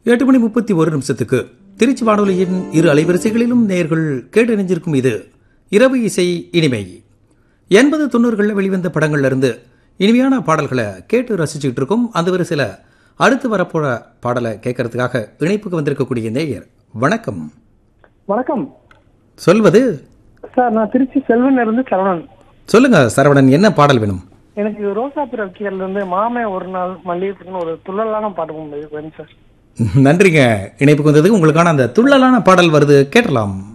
எட்டு மணி முப்பத்தி ஒரு நிமிஷத்துக்கு திருச்சி வானொலியின் இரு அலைவரிசைகளிலும் நேர்கள் கேட்டறிஞ்சிருக்கும் இது இரவு இசை இனிமை எண்பது தொண்ணூறுகளில் வெளிவந்த படங்கள்ல இருந்து இனிமையான பாடல்களை கேட்டு ரசிச்சுக்கிட்டு இருக்கோம் அந்த வரிசையில் அடுத்து வரப்போற பாடலை கேட்கறதுக்காக இணைப்புக்கு வந்திருக்கக்கூடிய நேயர் வணக்கம் வணக்கம் சொல்வது சார் நான் திருச்சி செல்வன் இருந்து சரவணன் சொல்லுங்க சரவணன் என்ன பாடல் வேணும் எனக்கு ரோசா பிறக்கியர்ல இருந்து மாமே ஒரு நாள் மல்லிகைப்புன்னு ஒரு துள்ளலான பாட்டு வேணும் சார் நன்றிங்க இணைப்புக்கு வந்ததுக்கு உங்களுக்கான அந்த துள்ளலான பாடல் வருது கேட்டலாம்